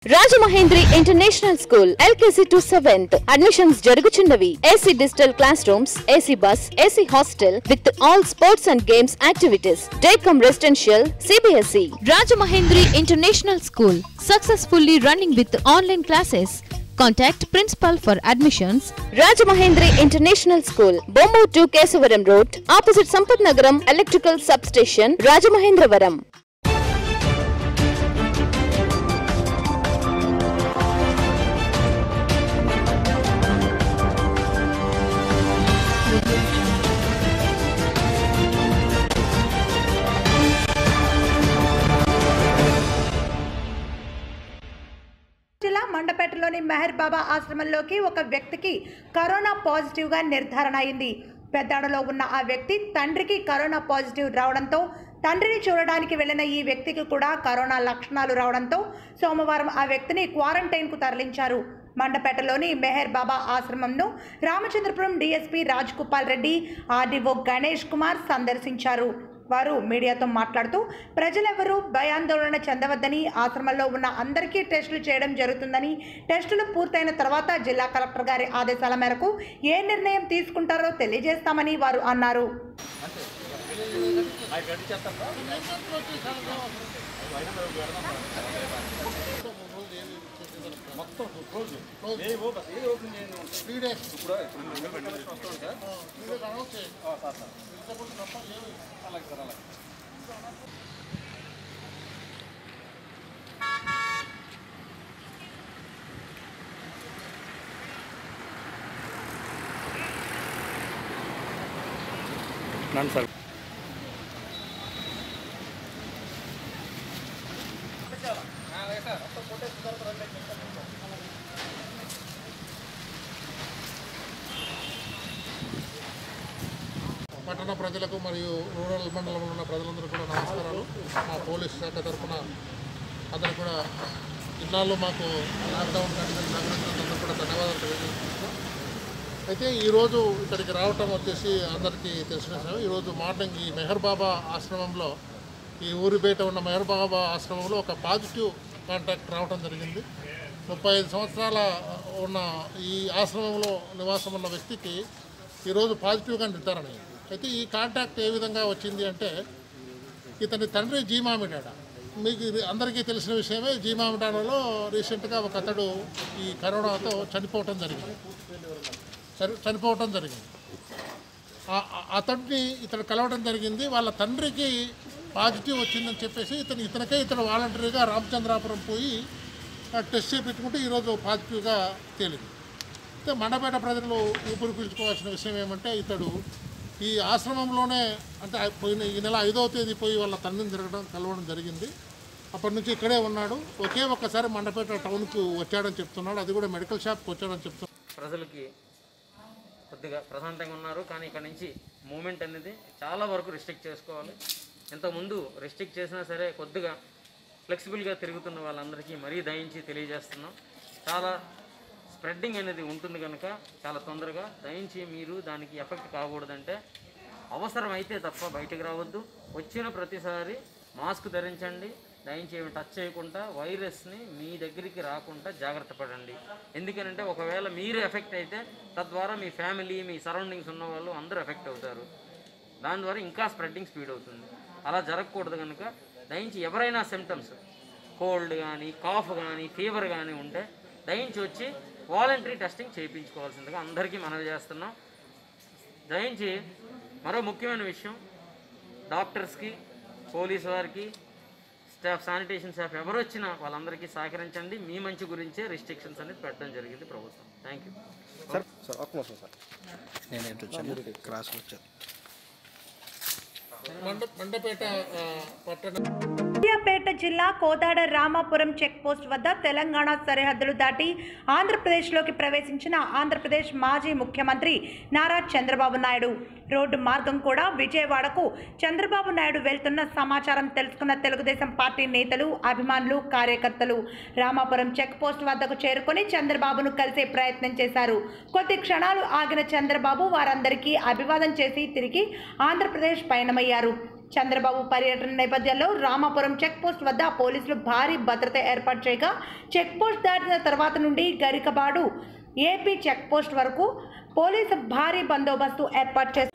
Rajamahendri international school LKG to seventh admissions జరుగుచున్నవి AC digital class rooms AC bus AC hostel with all sports and games activities day cum residential CBSE Rajamahendri international school successfully running with online classes contact principal for admissions Rajamahendri international school Bommur to Kesavaram road opposite Sampath Nagaram electrical sub station Rajamahendravaram జిల్లా మండపేటలోని మెహర్ బాబా ఆశ్రమంలోకి ఒక వ్యక్తికి corona పాజిటివ్గా నిర్ధారణ అయింది పెద్దాడలో ఉన్న ఆ వ్యక్తి తండ్రికి కరోనా పాజిటివ్ రావడంతో తండ్రిని చూడడానికి వెళ్ళిన ఈ వ్యక్తికి కూడా కరోనా లక్షణాలు రావడంతో సోమవారం ఆ వ్యక్తిని క్వారంటైన్కు తరలించారు మండపేటలోని మెహర్ బాబా ఆశ్రమంను రామచంద్రపురం డీఎస్పీ రాజ్ కుపాల్ రెడ్డి ఆర్డీఓ గణేష్ కుమార్ సందర్శించారు వారు మీడియాతో మాట్లాడుతూ ప్రజలెవరూ భయాందోళన చెందవద్దని ఆశ్రమంలో ఉన్న అందరికీ టెస్టులు చేయడం జరుగుతుందని టెస్టులు పూర్తయిన తర్వాత జిల్లా కలెక్టర్ గారి ఆదేశాల మేరకు ఏ నిర్ణయం తీసుకుంటారో తెలియజేస్తామని వారు అన్నారు త్రీ డేస్ ఇప్పుడు అనౌన్స్ చేయండి తప్ప ఏమి అలాగే సార్ అలాగే నన్ను సార్ పట్టణ ప్రజలకు మరియు రూరల్ మండలంలో ఉన్న ప్రజలందరూ కూడా నమస్కారాలు మా పోలీస్ శాఖ తరఫున అందరూ కూడా ఇన్నాళ్ళు మాకు లాక్డౌన్ కండిషన్ సహకరించినందుకు కూడా ధన్యవాదాలు తెలియజేస్తున్నాం అయితే ఈరోజు ఇక్కడికి రావటం వచ్చేసి అందరికీ తెలిసిన విషయం ఈరోజు మార్నింగ్ ఈ మెహర్ బాబా ఆశ్రమంలో ఈ ఊరి బయట ఉన్న మెహర్ బాబా ఆశ్రమంలో ఒక పాజిటివ్ కాంటాక్ట్ రావటం జరిగింది ముప్పై ఐదు సంవత్సరాల ఉన్న ఈ ఆశ్రమంలో నివాసం ఉన్న వ్యక్తికి ఈరోజు పాజిటివ్గా నిర్ధారణ అయింది అయితే ఈ కాంటాక్ట్ ఏ విధంగా వచ్చింది అంటే ఇతని తండ్రి జీమామిడాడ మీకు ఇది అందరికీ తెలిసిన విషయమే జీమామిడాడలో రీసెంట్గా ఒక అతడు ఈ కరోనాతో చనిపోవటం జరిగింది చని చనిపోవటం జరిగింది ఆ- ఆ- అతడిని ఇతడు కలవడం జరిగింది వాళ్ళ తండ్రికి పాజిటివ్ వచ్చిందని చెప్పేసి ఇతను ఇతనికే ఇతడు వాలంటరీగా రామచంద్రాపురం పోయి ఆ, టెస్ట్ చేయించుకుంటే ఈరోజు పాజిటివ్గా తేలింది అయితే మండపేట ప్రజలు ఊపిరి పీల్చుకోవాల్సిన విషయం ఏమంటే ఇతడు ఈ ఆశ్రమంలోనే అంటే ఆ పోయిన ఈ నెల ఐదవ తేదీ పోయి వాళ్ళ తండ్రిని తిరగడం కలవడం జరిగింది అప్పటి నుంచి ఇక్కడే ఉన్నాడు ఒకే ఒక్కసారి మండపేట టౌన్కు వచ్చాడని చెప్తున్నాడు అది కూడా మెడికల్ షాప్కి వచ్చాడని చెప్తున్నాడు ప్రజలకి కొద్దిగా ప్రశాంతంగా ఉన్నారు కానీ ఇక్కడ నుంచి మూమెంట్ అనేది చాలా వరకు రిస్ట్రిక్ట్ చేసుకోవాలి ఇంతకుముందు రిస్ట్రిక్ట్ చేసినా సరే కొద్దిగా ఫ్లెక్సిబుల్గా తిరుగుతున్న వాళ్ళందరికీ మరీ దయించి తెలియజేస్తున్నాం చాలా స్ప్రెడ్డింగ్ అనేది ఉంటుంది కనుక చాలా తొందరగా దయించి మీరు దానికి ఎఫెక్ట్ కాకూడదంటే అవసరం అయితే తప్ప బయటకు రావద్దు వచ్చిన ప్రతిసారి మాస్క్ ధరించండి దయించి ఏమి టచ్ చేయకుండా వైరస్ని మీ దగ్గరికి రాకుండా జాగ్రత్త పడండి ఎందుకనంటే ఒకవేళ మీరు ఎఫెక్ట్ అయితే తద్వారా మీ ఫ్యామిలీ మీ సరౌండింగ్స్ ఉన్న వాళ్ళు అందరూ ఎఫెక్ట్ అవుతారు దాని ద్వారా ఇంకా స్ప్రెడ్డింగ్ స్పీడ్ అవుతుంది అలా జరగకూడదు కనుక దయించి ఎవరైనా సిమ్టమ్స్ కోల్డ్ కానీ కాఫ్ కానీ ఫీవర్ కానీ ఉంటే దయించి వచ్చి వాలంటరీ టెస్టింగ్ చేయించుకోవాల్సిందిగా అందరికీ మనవి చేస్తున్నాం దయించి మరో ముఖ్యమైన విషయం డాక్టర్స్కి పోలీస్ వారికి స్టాఫ్ శానిటేషన్ స్టాఫ్ ఎవరు వచ్చినా వాళ్ళందరికీ సహకరించండి మీ మంచి గురించే రిస్ట్రిక్షన్స్ అనేది పెట్టడం జరిగింది ప్రభుత్వం థ్యాంక్ యూ సార్ సార్ ఒక్క నిమిషం సార్ నేను ఎటు వచ్చాను క్రాస్ వచ్చాను మండ మండపేట ఆ, పట్టణ సూర్యాపేట జిల్లా కోదాడ రామాపురం చెక్ పోస్ట్ వద్ద తెలంగాణ సరిహద్దులు దాటి ఆంధ్రప్రదేశ్లోకి ప్రవేశించిన ఆంధ్రప్రదేశ్ మాజీ ముఖ్యమంత్రి నారా చంద్రబాబు నాయుడు రోడ్డు మార్గం కూడా విజయవాడకు చంద్రబాబు నాయుడు వెళ్తున్న సమాచారం తెలుసుకున్న తెలుగుదేశం పార్టీ నేతలు అభిమానులు కార్యకర్తలు రామాపురం చెక్ పోస్ట్ వద్దకు చేరుకొని చంద్రబాబును కలిసే ప్రయత్నం చేశారు కొద్ది క్షణాలు ఆగిన చంద్రబాబు వారందరికీ అభివాదం చేసి తిరిగి ఆంధ్రప్రదేశ్ పయనమయ్యారు చంద్రబాబు పర్యటన నేపథ్యంలో రామాపురం చెక్ పోస్ట్ వద్ద పోలీసులు భారీ భద్రత ఏర్పాటు చేయగా చెక్ పోస్ట్ దాటిన తర్వాత నుండి గరికబాడు ఏపీ చెక్ పోస్ట్ వరకు పోలీసు భారీ బందోబస్తు ఏర్పాటు చేశారు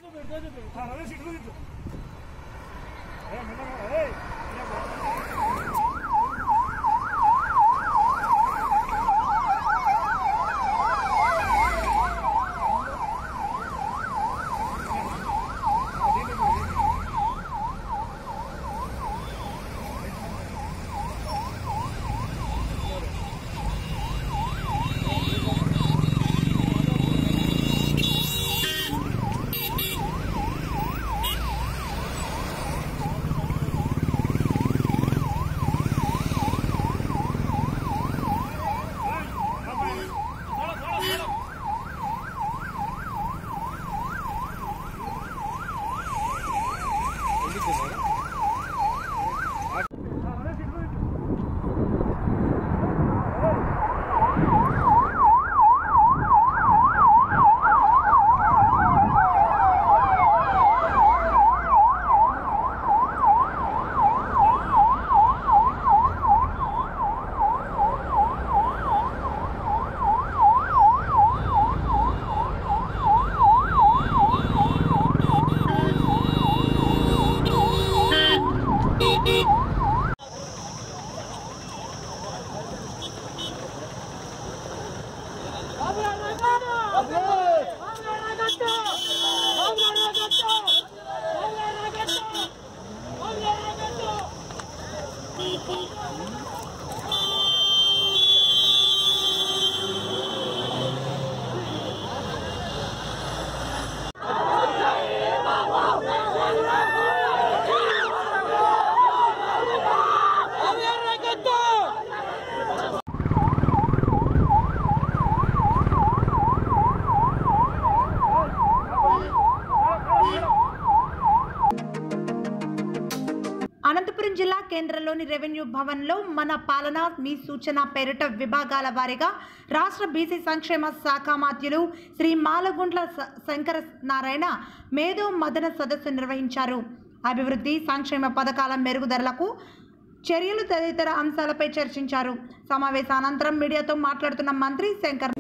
అనంతపురం జిల్లా కేంద్రంలోని రెవెన్యూ భవన్లో మన పాలన మీ సూచన పేరిట విభాగాల వారీగా రాష్ట్ర బీసీ సంక్షేమ శాఖ మాత్యులు శ్రీ మాలగుండ్ల స- శంకర నారాయణ మేధో మదన సదస్సు నిర్వహించారు అభివృద్ధి సంక్షేమ పథకాల మెరుగుదలకు చర్యలు తదితర అంశాలపై చర్చించారు సమావేశానంతరం మీడియాతో మాట్లాడుతున్న మంత్రి శంకర్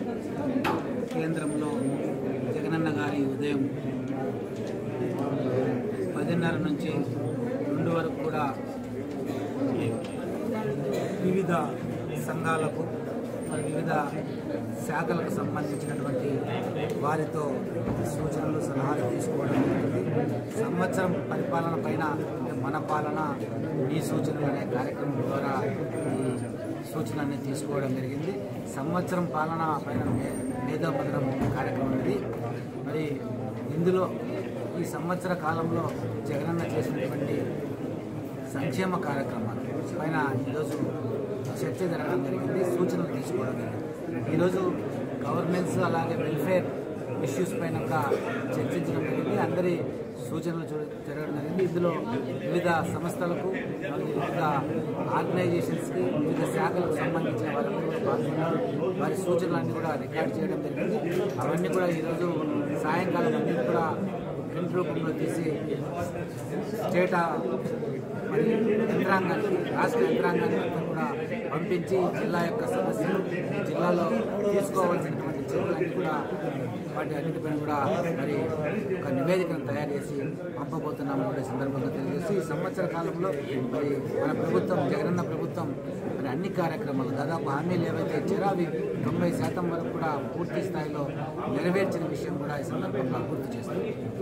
కేంద్రంలో జగనన్న గారి ఉదయం పదిన్నర నుంచి రెండు వరకు కూడా వివిధ సంఘాలకు మరి వివిధ శాఖలకు సంబంధించినటువంటి వారితో సూచనలు సలహాలు తీసుకోవడం జరుగుతుంది సంవత్సరం పరిపాలన పైన అంటే మన పాలన మీ సూచనలు అనే కార్యక్రమం ద్వారా ఈ సూచనల్ని తీసుకోవడం జరిగింది సంవత్సరం పాలన పైన మే- మేధోపత్రం కార్యక్రమం ఇది మరి ఇందులో ఈ సంవత్సర కాలంలో జగనన్న చేసినటువంటి సంక్షేమ కార్యక్రమాలు పైన ఈరోజు చర్చ జరగడం జరిగింది సూచనలు తీసుకోవడం జరిగింది ఈరోజు గవర్నెన్స్ అలాగే వెల్ఫేర్ ఇష్యూస్ పైన ఒక చర్చించడం జరిగింది అందరి సూచనలు చూ- జరగడం జరిగింది ఇందులో వివిధ సంస్థలకు మరియు వివిధ ఆర్గనైజేషన్స్కి వివిధ శాఖలకు సంబంధించిన వారందరూ కూడా పాల్గొన్నారు వారి సూచనలన్నీ కూడా రికార్డ్ చేయడం జరిగింది అవన్నీ కూడా ఈరోజు సాయంకాలం అన్ని కూడా ప్రింట్ రూపంలో తీసి స్టేట్ మరి యంత్రాంగానికి రాష్ట్ర యంత్రాంగానికి అంతా కూడా పంపించి జిల్లా యొక్క సమస్యలు జిల్లాలో తీసుకోవాల్సినటువంటి చర్యలన్నీ కూడా వాటి అన్నిటిపైన కూడా మరి ఒక నివేదికను తయారు చేసి పంపబోతున్నామని కూడా ఈ సందర్భంగా తెలియజేసి ఈ సంవత్సర కాలంలో మరి మన ప్రభుత్వం జగనన్న ప్రభుత్వం మరి అన్ని కార్యక్రమాలు దాదాపు హామీలు ఏవైతే ఇచ్చారో అవి తొంభై శాతం వరకు కూడా పూర్తి స్థాయిలో నెరవేర్చిన విషయం కూడా ఈ సందర్భంగా గుర్తు చేస్తాం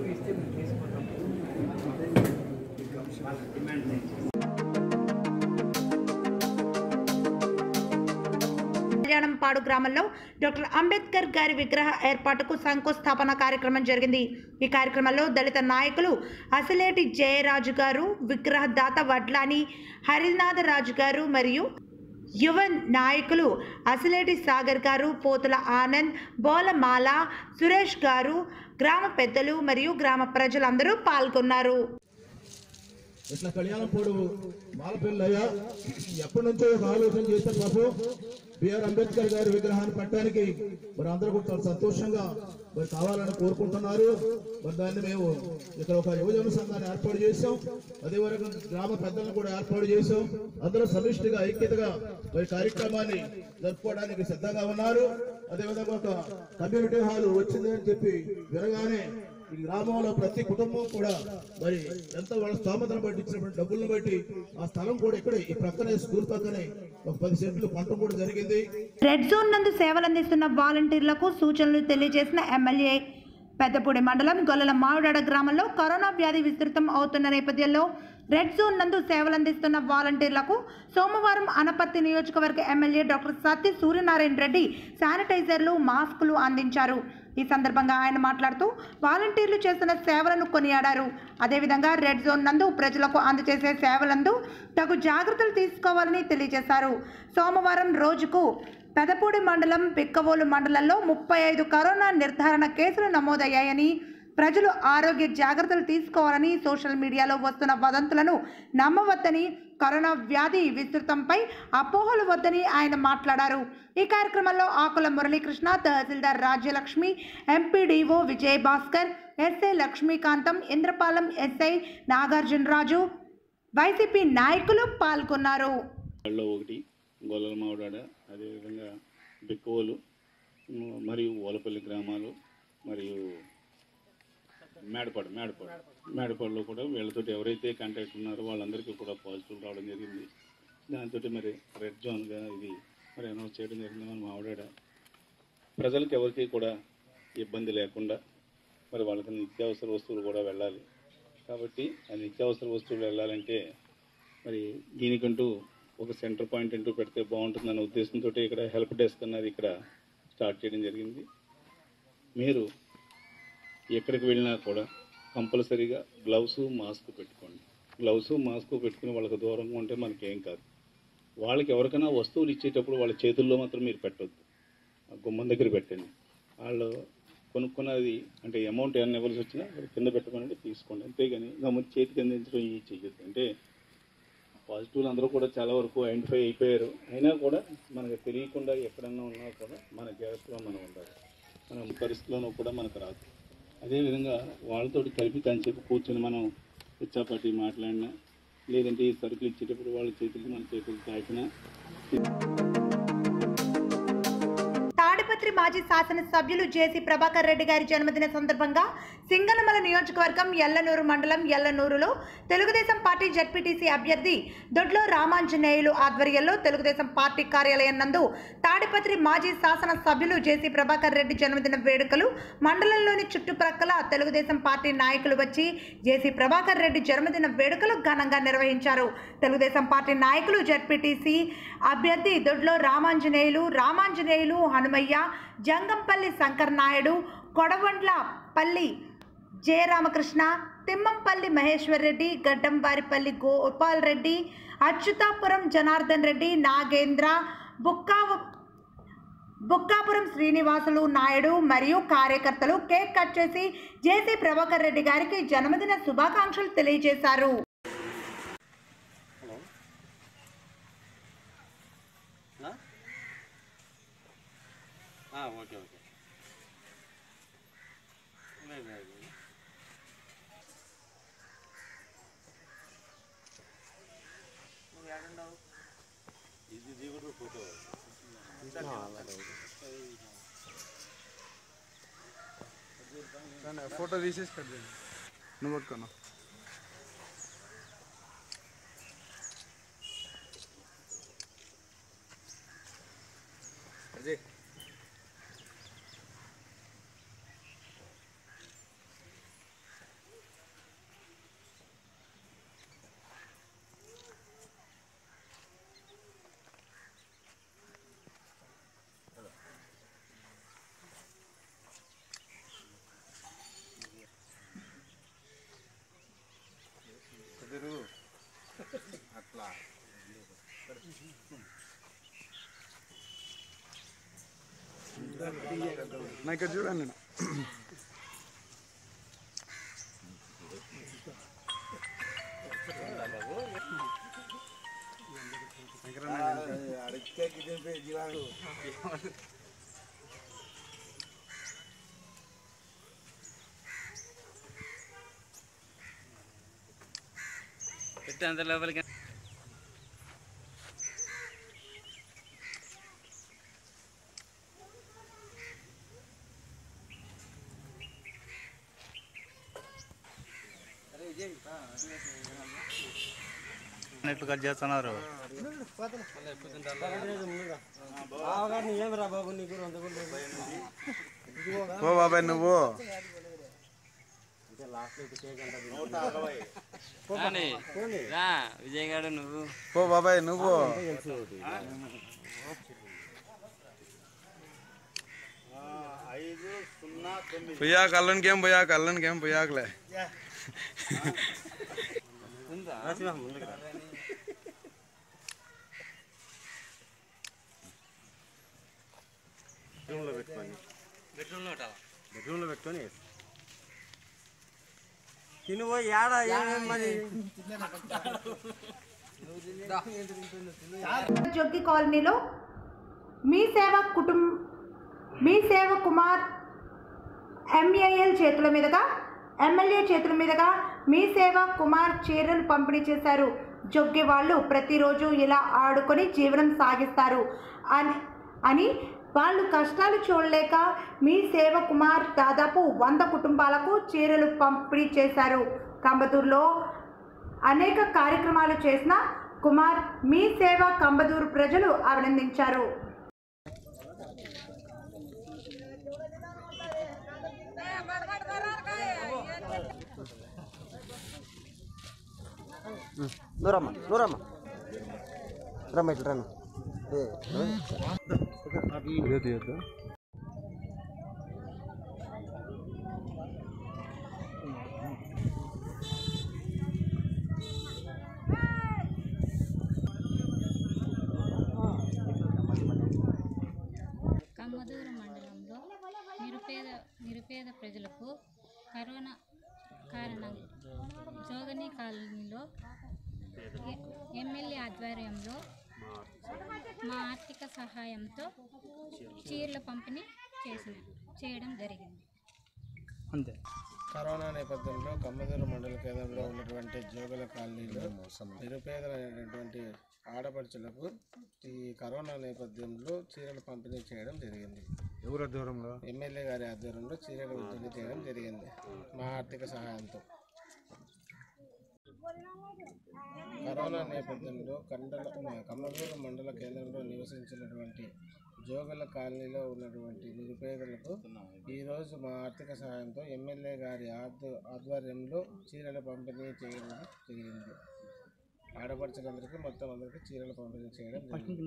కళ్యాణంపాడు గ్రామంలో డాక్టర్ అంబేద్కర్ గారి విగ్రహ ఏర్పాటుకు శంకుస్థాపన కార్యక్రమం జరిగింది ఈ కార్యక్రమంలో దళిత నాయకులు అసలేటి జయరాజు గారు విగ్రహ దాత వడ్లాని హరినాథ రాజు గారు మరియు యువ నాయకులు అసలేటి సాగర్ గారు పోతుల ఆనంద్ బోలమాల సురేష్ గారు గ్రామ పెద్దలు మరియు గ్రామ ప్రజలందరూ పాల్గొన్నారు ఇట్లా కళ్యాణం పొడు మాలపిల్లయ్య ఎప్పటి నుంచో ఒక ఆలోచన చేస్తే బాబు బిఆర్ అంబేద్కర్ గారి విగ్రహాన్ని పెట్టడానికి మరి అందరూ కూడా చాలా సంతోషంగా మరి కావాలని కోరుకుంటున్నారు మరి దాన్ని మేము ఇక్కడ ఒక యువజన సంఘాన్ని ఏర్పాటు చేశాం అదే వరకు గ్రామ పెద్దలను కూడా ఏర్పాటు చేశాం అందరూ సమిష్టిగా ఐక్యతగా మరి కార్యక్రమాన్ని జరుపుకోవడానికి సిద్ధంగా ఉన్నారు అదేవిధంగా ఒక కమ్యూనిటీ హాల్ వచ్చింది అని చెప్పి వినగానే ఈ గ్రామంలో ప్రతి కుటుంబం కూడా మరి ఎంత వాళ్ళ స్తోమతను బట్టి ఇచ్చినటువంటి డబ్బులను బట్టి ఆ స్థలం కూడా ఇక్కడే ఈ ప్రక్కనే స్కూల్ పక్కనే ఒక పది సెంట్లు కొనడం కూడా జరిగింది రెడ్ జోన్ నందు సేవలందిస్తున్న వాలంటీర్లకు సూచనలు తెలియజేసిన ఎమ్మెల్యే పెద్దపూడి మండలం గొల్లల మావిడాడ గ్రామంలో కరోనా వ్యాధి విస్తృతం అవుతున్న నేపథ్యంలో రెడ్ జోన్ నందు సేవలందిస్తున్న వాలంటీర్లకు సోమవారం అనపర్తి నియోజకవర్గ ఎమ్మెల్యే డాక్టర్ సత్య సూర్యనారాయణ రెడ్డి శానిటైజర్లు మాస్కులు అందించారు ఈ సందర్భంగా ఆయన మాట్లాడుతూ వాలంటీర్లు చేస్తున్న సేవలను కొనియాడారు అదేవిధంగా రెడ్ జోన్ నందు ప్రజలకు అందజేసే సేవలందు తగు జాగ్రత్తలు తీసుకోవాలని తెలియజేశారు సోమవారం రోజుకు పెదపూడి మండలం పిక్కవోలు మండలంలో ముప్పై ఐదు కరోనా నిర్ధారణ కేసులు నమోదయ్యాయని ప్రజలు ఆరోగ్య జాగ్రత్తలు తీసుకోవాలని సోషల్ మీడియాలో వస్తున్న వదంతులను నమ్మవద్దని కరోనా వ్యాధి విస్తృతంపై అపోహలు వద్దని ఆయన మాట్లాడారు ఈ కార్యక్రమంలో ఆకుల మురళీకృష్ణ తహసీల్దార్ Rajyalakshmi MPDO Vijay Bhaskar SI Lakshmikantham Indrapalem SI Nagarjunaraju YCP నాయకులు పాల్గొన్నారు వాళ్ళు ఒకటి గొల్లల మావిడాడ అదేవిధంగా బిక్కోలు మ- మరియు ఓలపల్లి గ్రామాలు మరియు మేడపాడు మేడపాడు మేడపాడులో కూడా వీళ్ళతోటి ఎవరైతే కాంటాక్ట్ ఉన్నారో వాళ్ళందరికీ కూడా పాజిటివ్ రావడం జరిగింది దాంతో మరి రెడ్ జోన్గా ఇది మరి అనౌన్స్ చేయడం జరిగింది మన మావిడాడ ప్రజలకు ఎవరికి కూడా ఇబ్బంది లేకుండా మరి వాళ్ళకి నిత్యావసర వస్తువులు కూడా వెళ్ళాలి కాబట్టి ఆ నిత్యావసర వస్తువులు వెళ్ళాలంటే మరి దీనికంటూ ఒక సెంటర్ పాయింట్ అంటూ పెడితే బాగుంటుందన్న ఉద్దేశంతో ఇక్కడ హెల్ప్ డెస్క్ అన్నది ఇక్కడ స్టార్ట్ చేయడం జరిగింది మీరు ఎక్కడికి వెళ్ళినా కూడా కంపల్సరీగా గ్లౌస్ మాస్క్ పెట్టుకోండి గ్లౌస్ మాస్క్ పెట్టుకుని వాళ్ళకి దూరంగా ఉంటే మనకేం కాదు వాళ్ళకి ఎవరికైనా వస్తువులు ఇచ్చేటప్పుడు వాళ్ళ చేతుల్లో మాత్రం మీరు పెట్టొద్దు ఆ గుమ్మం దగ్గర పెట్టండి వాళ్ళు కొనుక్కున్నది అంటే అమౌంట్ ఏమైనా ఇవ్వాల్సి వచ్చినా మీరు కింద పెట్టమనంటే తీసుకోండి అంతేగాని గమ్మున చేతికి అందించడం ఇవి చెయ్యొద్దు అంటే పాజిటివ్లు అందరూ కూడా చాలా వరకు ఐడెంటిఫై అయిపోయారు అయినా కూడా మనకు తెలియకుండా ఎక్కడన్నా ఉన్నా కూడా మన జాగ్రత్తలో మనం ఉండాలి మనం పరిస్థితిలోనూ కూడా మనకు రాదు అదేవిధంగా వాళ్ళతోటి కలిపి కాసేపు కూర్చొని మనం పిచ్చాపాటి మాట్లాడినా లేదంటే ఈ సరుకులు ఇచ్చేటప్పుడు వాళ్ళ చేతులకి మన చేతులు తాకినా తాడిపత్రి మాజీ శాసనసభ్యులు జేసీ ప్రభాకర్ రెడ్డి గారి జన్మదిన సందర్భంగా సింగనమల నియోజకవర్గం ఎల్లనూరు మండలం ఎల్లనూరులో తెలుగుదేశం పార్టీ జడ్పీటీసీ అభ్యర్థి దొడ్లో రామాంజనేయులు ఆధ్వర్యంలో తెలుగుదేశం పార్టీ కార్యాలయం నందు తాడిపత్రి మాజీ శాసనసభ్యులు జేసీ ప్రభాకర్ రెడ్డి జన్మదిన వేడుకలు మండలంలోని చుట్టుప్రక్కల తెలుగుదేశం పార్టీ నాయకులు వచ్చి జేసీ ప్రభాకర్ రెడ్డి జన్మదిన వేడుకలు ఘనంగా నిర్వహించారు తెలుగుదేశం పార్టీ నాయకులు జడ్పీటీసీ అభ్యర్థి దొడ్లో రామాంజనేయులు రామాంజనేయులు హనుమయ్య జంగంపల్లి శంకర్ నాయుడు కొడవండ్ల పల్లి జయరామకృష్ణ తిమ్మంపల్లి మహేశ్వర్ రెడ్డి గడ్డంవారిపల్లి గోపాల్ రెడ్డి అచ్యుతాపురం జనార్దన్ రెడ్డి నాగేంద్ర బుక్కావ బుక్కాపురం శ్రీనివాసులు నాయుడు మరియు కార్యకర్తలు కేక్ కట్ చేసి జేసీ ప్రభాకర్ రెడ్డి గారికి జన్మదిన శుభాకాంక్షలు తెలియజేశారు ఓకే ఓకే లేదు లేదు ఇది దిగుడు ఫోటో ఫోటో తీసేసి కట్ చేయండి నువ్వు పట్టుకున్నా అదే కుదురు అట్లా నా ఇక్కడ చూడండి నేను అడిగే పెట్టే అంత లోపలికి నెట్లు కట్ చేస్తున్నారు ఓ బాబాయ్ నువ్వు రాని. రా విజయ్ గారు నువ్వు ఓ బాబాయ్ నువ్వు పోయాక అల్లనికేం పోయాక అల్లనికేం పోయాకలే బెడ్రూమ్లో పెట్టాలా బెడ్రూమ్లో పెట్టుకొని తిను పోయి ఏడ ఏమేమి మరి జొగ్గి కాలనీలో మీ సేవ కుటుంబ మీ సేవ కుమార్ ఎంఏఎల్ చేతుల మీదుగా ఎమ్మెల్యే చేతుల మీదుగా మీ సేవ కుమార్ చీరలు పంపిణీ చేశారు జొగ్గి వాళ్ళు ప్రతిరోజు ఇలా ఆడుకొని జీవనం సాగిస్తారు అని అని వాళ్ళు కష్టాలు చూడలేక మీ సేవ కుమార్ దాదాపు వంద కుటుంబాలకు చీరలు పంపిణీ చేశారు కంబతూరులో అనేక కార్యక్రమాలు చేసిన కుమార్ మీ సేవ కంబదూరు ప్రజలు అభినందించారు నూరమ్మ నూరమ్మ రమ్మ ఇట్లా రమ్మ ఏ తీయద్దు కమ్మదూరు మండలంలో నిరుపేద నిరుపేద ప్రజలకు కరోనా కారణం జోగని కాలనీలో ఎ- ఎమ్మెల్యే ఆధ్వర్యంలో మా ఆర్థిక సహాయంతో చీరల పంపిణీ చేసిన చేయడం జరిగింది అంతే కరోనా నేపథ్యంలో కమ్మదూరు మండల కేంద్రంలో ఉన్నటువంటి జోగుల కాలనీలో నిరుపేదలైనటువంటి ఆడపడుచులకు ఈ కరోనా నేపథ్యంలో చీరలు పంపిణీ చేయడం జరిగింది ఎవరు దూరంలో ఎమ్మెల్యే గారి ఆధ్వర్యంలో చీరలు పంపిణీ చేయడం జరిగింది మా ఆర్థిక సహాయంతో కరోనా నేపథ్యంలో కండల కమ్మదూరు మండల కేంద్రంలో నివసించినటువంటి జోగుల కాలనీలో ఉన్నటువంటి నిరుపేదలకు ఈరోజు మా ఆర్థిక సహాయంతో ఎమ్మెల్యే గారి ఆధ్వ- ఆధ్వర్యంలో చీరల పంపిణీ చేయడం జరిగింది ఆడపడుచులందరికీ మొత్తం అందరికీ చీరలు పంపిణీ చేయడం జరిగింది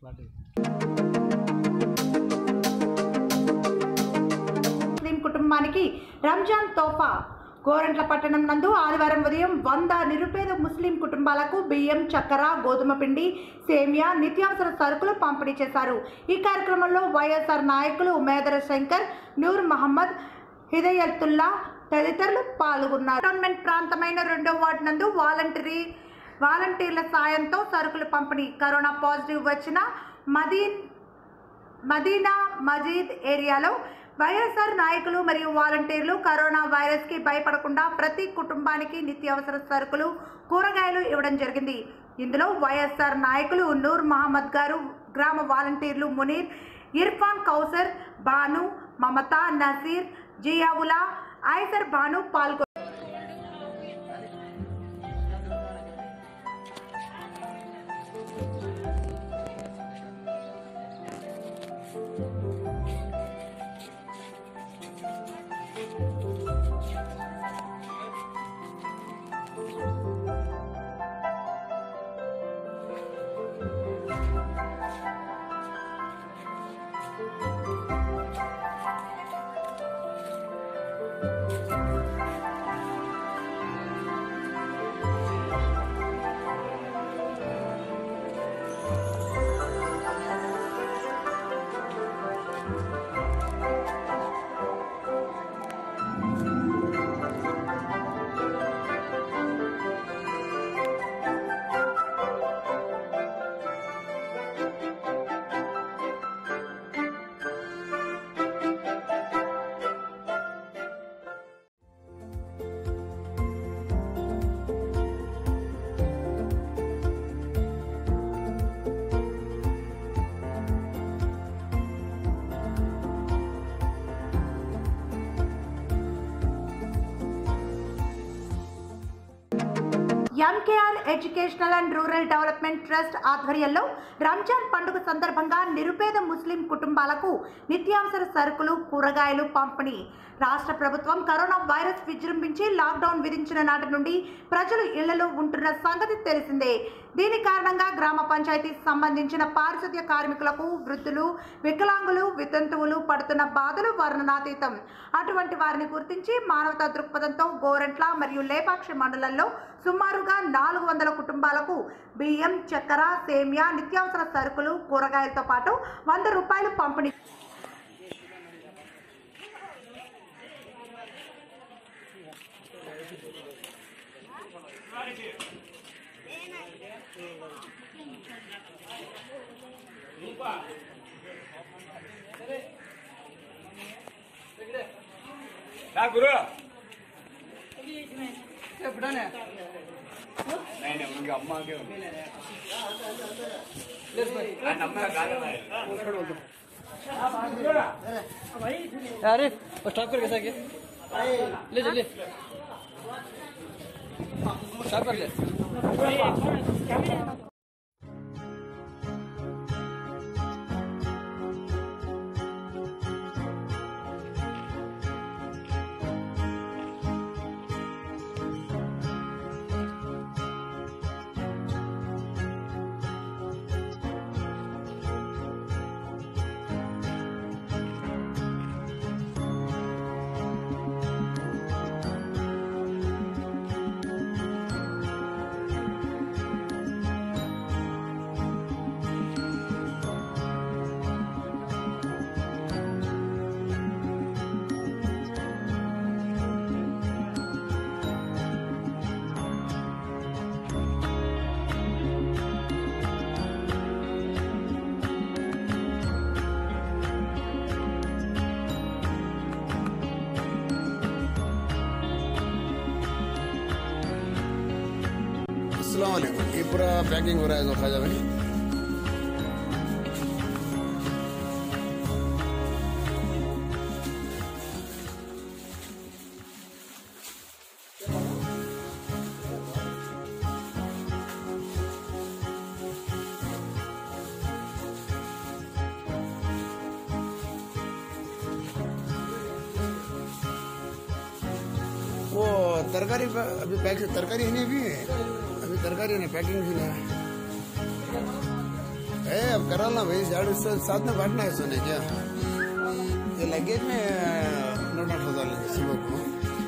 ముస్లిం కుటుంబానికి రంజాన్ తోఫా గోరంట్ల పట్టణం నందు ఆదివారం ఉదయం వంద నిరుపేద ముస్లిం కుటుంబాలకు బియ్యం చక్కెర గోధుమ పిండి సేమియా నిత్యావసర సరుకులు పంపిణీ చేశారు ఈ కార్యక్రమంలో వైఎస్ఆర్ నాయకులు మేదర శంకర్ నూర్ మహమ్మద్ హిదయతుల్లా తదితరులు పాల్గొన్నారు కంటోన్మెంట్ ప్రాంతమైన రెండో వార్డు నందు వాలంటరీ వాలంటీర్ల సాయంతో సరుకులు పంపిణీ కరోనా పాజిటివ్ వచ్చిన మదీన్ మదీనా మజీద్ ఏరియాలో వైఎస్ఆర్ నాయకులు మరియు వాలంటీర్లు కరోనా వైరస్కి భయపడకుండా ప్రతి కుటుంబానికి నిత్యావసర సరుకులు కూరగాయలు ఇవ్వడం జరిగింది ఇందులో వైఎస్ఆర్ నాయకులు నూర్ మహమ్మద్ గారు గ్రామ వాలంటీర్లు మునీర్ ఇర్ఫాన్ కౌసర్ బాను మమతా నసీర్ జియావులా ఐసర్ బాను పాల్గొ MKR educational and rural development trust ఆధ్వర్యంలో రంజాన్ పండుగ సందర్భంగా నిరుపేద ముస్లిం కుటుంబాలకు నిత్యావసర సరుకులు కూరగాయలు పంపిణీ రాష్ట్ర ప్రభుత్వం కరోనా వైరస్ విజృంభించి లాక్డౌన్ విధించిన నాటి నుండి ప్రజలు ఇళ్లలో ఉంటున్న సంగతి తెలిసిందే దీని కారణంగా గ్రామ పంచాయతీ సంబంధించిన పారిశుద్ధ్య కార్మికులకు వృద్ధులు వికలాంగులు వితంతువులు పడుతున్న బాధలు వర్ణనాతీతం అటువంటి వారిని గుర్తించి మానవతా దృక్పథంతో గోరెంట్ల మరియు లేపాక్షి మండలంలో సుమారుగా నాలుగు వందల కుటుంబాలకు బియ్యం చక్కెర సేమియా నిత్యావసర సరుకులు కూరగాయలతో పాటు వంద రూపాయలు పంపిణీ గురు అమ్మ अरे स्टॉप कर कैसा ले ले ले स्टॉप कर ले असलम ये पूरा पैकिंग हो रहा है खाजा में वो तरकारी प- अभी पैक तरकारी है नहीं अभी अभी तरकारी नहीं पैकिंग भी नहीं है अब करा ना भाई साढ़े सौ साथ में बांटना है सोने क्या ये लगेज में नोट आठ हजार लगे सुबह को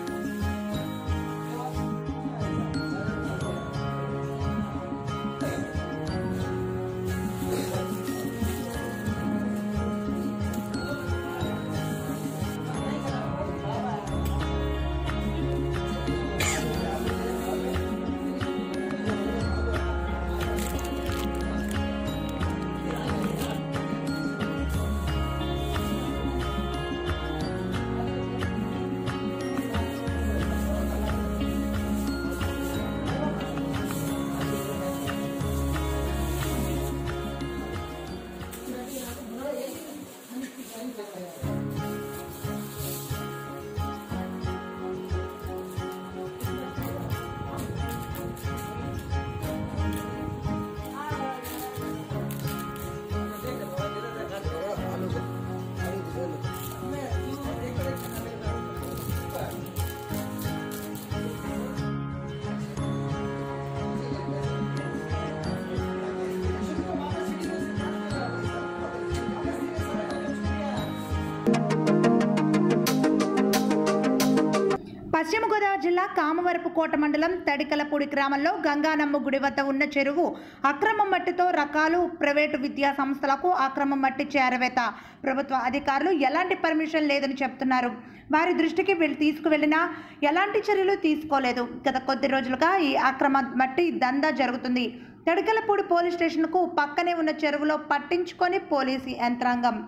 పశ్చిమ గోదావరి జిల్లా కామవరపుకోట మండలం తడికలపూడి గ్రామంలో గంగానమ్మ గుడి వద్ద ఉన్న చెరువు అక్రమ మట్టితో రకాలు ప్రైవేటు విద్యా సంస్థలకు అక్రమ మట్టి చేరవేత ప్రభుత్వ అధికారులు ఎలాంటి పర్మిషన్ లేదని చెప్తున్నారు వారి దృష్టికి వెళ్ళి తీసుకువెళ్ళినా ఎలాంటి చర్యలు తీసుకోలేదు గత కొద్ది రోజులుగా ఈ అక్రమ మట్టి దందా జరుగుతుంది తడికలపూడి పోలీస్ స్టేషన్కు పక్కనే ఉన్న చెరువులో పట్టించుకొని పోలీసు యంత్రాంగం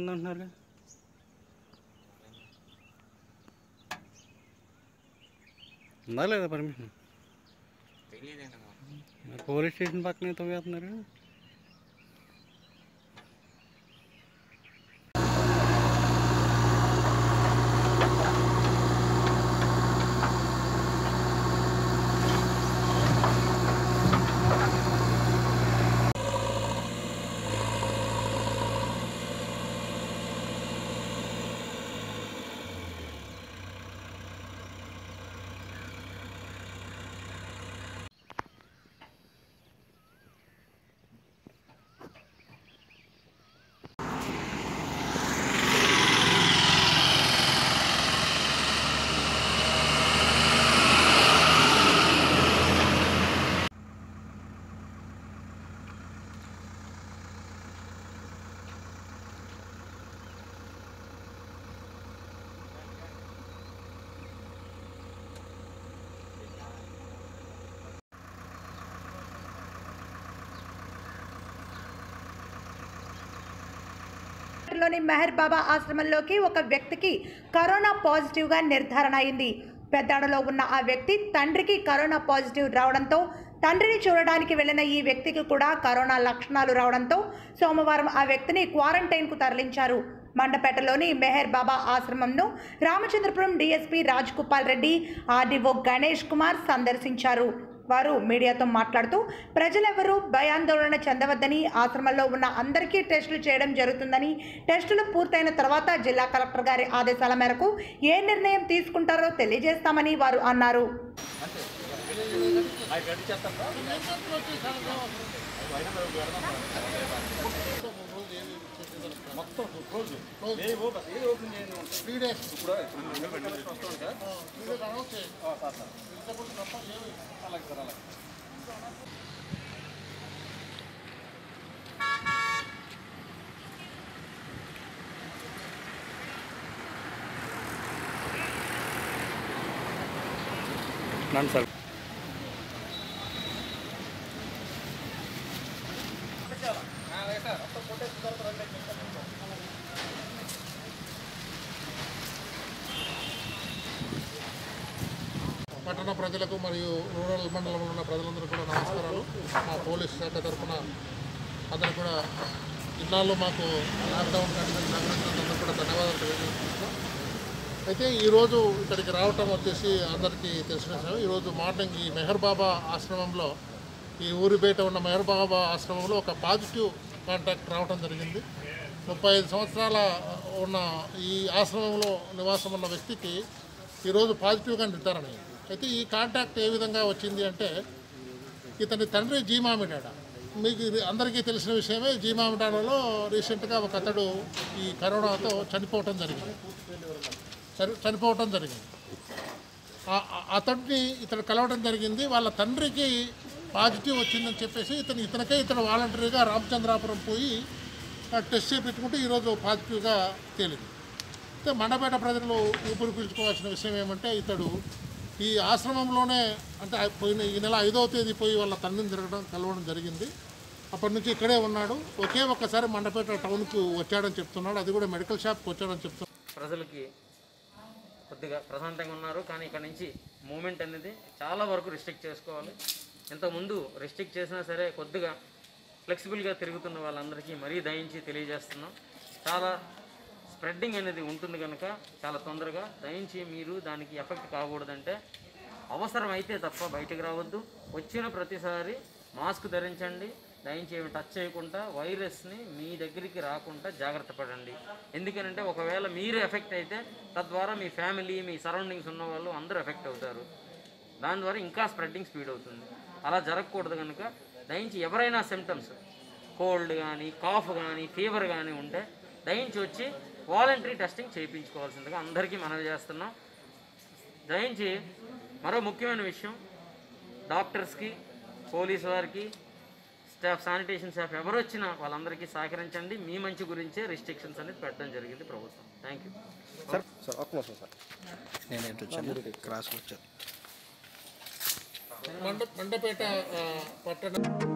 ఉందంటున్నారు ఉందా లేదా పర్మిషన్ మరి పోలీస్ స్టేషన్ పక్కనే తవ్వేస్తున్నారు లోని మెహర్ బాబా ఆశ్రమంలోకి ఒక వ్యక్తికి కరోనా పాజిటివ్గా నిర్ధారణ అయింది పెద్దాడలో ఉన్న ఆ వ్యక్తి తండ్రికి కరోనా పాజిటివ్ రావడంతో తండ్రిని చూడడానికి వెళ్ళిన ఈ వ్యక్తికి కూడా కరోనా లక్షణాలు రావడంతో సోమవారం ఆ వ్యక్తిని క్వారంటైన్కు తరలించారు మండపేటలోని మెహర్ బాబా ఆశ్రమంను రామచంద్రపురం డీఎస్పీ రాజ్ కుపాల్ రెడ్డి ఆర్డీఓ గణేష్ కుమార్ సందర్శించారు వారు మీడియాతో మాట్లాడుతూ ప్రజలెవరూ భయాందోళన చెందవద్దని ఆశ్రమంలో ఉన్న అందరికీ టెస్టులు చేయడం జరుగుతుందని టెస్టులు పూర్తయిన తర్వాత జిల్లా కలెక్టర్ గారి ఆదేశాల మేరకు ఏ నిర్ణయం తీసుకుంటారో తెలియజేస్తామని వారు అన్నారు మొత్తం క్లోజ్ త్రీ డేస్ ఇప్పుడు త్రీ డేస్ అనౌన్స్ చేయండి ఇంతకుముందు తప్ప ఏమి అలాగే సార్ అలాగే నన్ను సార్ పట్టణ ప్రజలకు మరియు రూరల్ మండలంలో ఉన్న ప్రజలందరూ కూడా నమస్కారాలు మా పోలీస్ శాఖ తరఫున అందరూ కూడా ఇన్నాళ్ళు మాకు లాక్డౌన్ కండిషన్ సహకరించినందుకు కూడా ధన్యవాదాలు తెలియజేస్తున్నాం అయితే ఈరోజు ఇక్కడికి రావటం వచ్చేసి అందరికీ తెలిసిన విషయం ఈరోజు మార్నింగ్ ఈ మెహర్ బాబా ఆశ్రమంలో ఈ ఊరి బయట ఉన్న మెహర్ బాబా ఆశ్రమంలో ఒక పాజిటివ్ కాంటాక్ట్ రావటం జరిగింది ముప్పై ఐదు సంవత్సరాల ఉన్న ఈ ఆశ్రమంలో నివాసం ఉన్న వ్యక్తికి ఈరోజు పాజిటివ్గా నిర్ధారణ అయింది అయితే ఈ కాంటాక్ట్ ఏ విధంగా వచ్చింది అంటే ఇతని తండ్రి జీమామిడాడ మీకు ఇది అందరికీ తెలిసిన విషయమే జీమామిడాడలో రీసెంట్గా ఒక అతడు ఈ కరోనాతో చనిపోవటం జరిగింది చని చనిపోవటం జరిగింది ఆ- ఆ- అతడిని ఇతడు కలవడం జరిగింది వాళ్ళ తండ్రికి పాజిటివ్ వచ్చిందని చెప్పేసి ఇతను ఇతనికే ఇతను వాలంటరీగా రామచంద్రాపురం పోయి ఆ, టెస్ట్ చేయించుకుంటే ఈరోజు పాజిటివ్గా తేలింది అయితే మండపేట ప్రజలు ఊపిరి పీల్చుకోవాల్సిన విషయం ఏమంటే ఇతడు ఈ ఆశ్రమంలోనే అంటే ఆ పోయిన ఈ నెల ఐదవ తేదీ పోయి వాళ్ళ తండ్రిని తిరగడం కలవడం జరిగింది అప్పటి నుంచి ఇక్కడే ఉన్నాడు ఒకే ఒక్కసారి మండపేట టౌన్కు వచ్చాడని చెప్తున్నాడు అది కూడా మెడికల్ షాప్కి వచ్చాడని చెప్తున్నాడు ప్రజలకి కొద్దిగా ప్రశాంతంగా ఉన్నారు కానీ ఇక్కడ నుంచి మూమెంట్ అనేది చాలా వరకు రిస్ట్రిక్ట్ చేసుకోవాలి ఇంతకుముందు రిస్ట్రిక్ట్ చేసినా సరే కొద్దిగా ఫ్లెక్సిబుల్గా తిరుగుతున్న వాళ్ళందరికీ మరీ దయించి తెలియజేస్తున్నాం చాలా స్ప్రెడ్డింగ్ అనేది ఉంటుంది కనుక చాలా తొందరగా దయించి మీరు దానికి ఎఫెక్ట్ కాకూడదంటే అవసరం అయితే తప్ప బయటకు రావద్దు వచ్చిన ప్రతిసారి మాస్క్ ధరించండి దయించి ఏమి టచ్ చేయకుండా వైరస్ని మీ దగ్గరికి రాకుండా జాగ్రత్త పడండి ఎందుకనంటే ఒకవేళ మీరు ఎఫెక్ట్ అయితే తద్వారా మీ ఫ్యామిలీ మీ సరౌండింగ్స్ ఉన్న వాళ్ళు అందరూ ఎఫెక్ట్ అవుతారు దాని ద్వారా ఇంకా స్ప్రెడ్డింగ్ స్పీడ్ అవుతుంది అలా జరగకూడదు కనుక దయించి ఎవరైనా సిమ్టమ్స్ కోల్డ్ కానీ కాఫ్ కానీ ఫీవర్ కానీ ఉంటే దయించి వచ్చి వాలంటరీ టెస్టింగ్ చేయించుకోవాల్సిందిగా అందరికీ మనవి చేస్తున్నాం దయించి మరో ముఖ్యమైన విషయం డాక్టర్స్కి పోలీస్ వారికి స్టాఫ్ శానిటేషన్ స్టాఫ్ ఎవరు వచ్చినా వాళ్ళందరికీ సహకరించండి మీ మంచి గురించే రిస్ట్రిక్షన్స్ అనేది పెట్టడం జరిగింది ప్రభుత్వం థ్యాంక్ యూ సార్ సార్ ఒక్క నిమిషం సార్ నేను ఎటు వచ్చాను క్రాస్ వచ్చాను మండ మండపేట ఆ, పట్టణ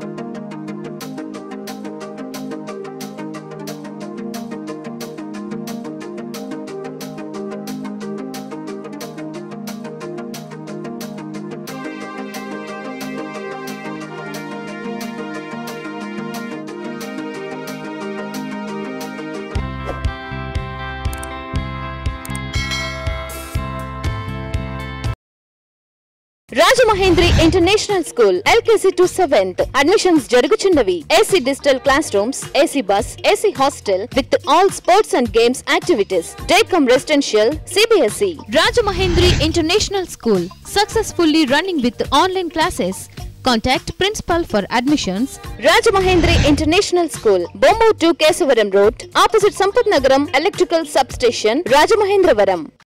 Rajamahendri international school LKG to seventh admissions జరుగుచున్నవి AC digital class rooms AC bus AC hostel with all sports and games activities day cum residential CBSE Rajamahendri International School, successfully running with online classes. Contact principal for admissions. Rajamahendri international school Bommur to Kesavaram road opposite Sampath Nagaram electrical sub station Rajamahendravaram